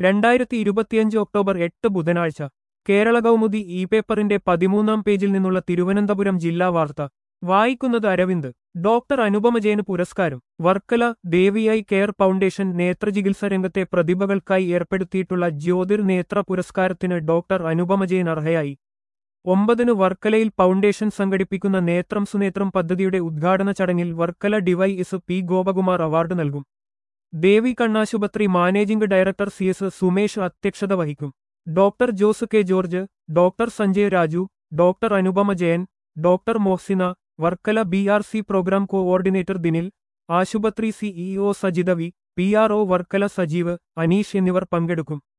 രണ്ടായിരത്തി ഇരുപത്തിയഞ്ച് ഒക്ടോബർ എട്ട് ബുധനാഴ്ച കേരള കൗമുദി ഇ പേപ്പറിന്റെ പതിമൂന്നാം പേജിൽ നിന്നുള്ള തിരുവനന്തപുരം ജില്ലാ വാർത്ത വായിക്കുന്നത് അരവിന്ദ് ഡോക്ടർ അനുപമ ജയന് പുരസ്കാരം വർക്കല ദേവിഐ കെയർ ഫൗണ്ടേഷൻ നേത്രചികിത്സ രംഗത്തെ പ്രതിഭകൾക്കായി ഏർപ്പെടുത്തിയിട്ടുള്ള ജ്യോതിർ നേത്ര പുരസ്കാരത്തിന് ഡോക്ടർ അനുപമ ജയൻ അർഹയായി ഒമ്പതിന് വർക്കലയിൽ ഫൗണ്ടേഷൻ സംഘടിപ്പിക്കുന്ന നേത്രം സുനേത്രം പദ്ധതിയുടെ ഉദ്ഘാടന ചടങ്ങിൽ Varkala D Y S P Gopakumar award നൽകും ദേവി കണ്ണാശുപത്രി managing director C S Sumesh അധ്യക്ഷത വഹിക്കും doctor Jose K George doctor Sanjay Raju doctor Anupama Jayan doctor Mohsina Varkala B R C programme coordinator Dinil ആശുപത്രി CEO Sajitha V P R O Varkala Sajeev Aneesh എന്നിവർ പങ്കെടുക്കും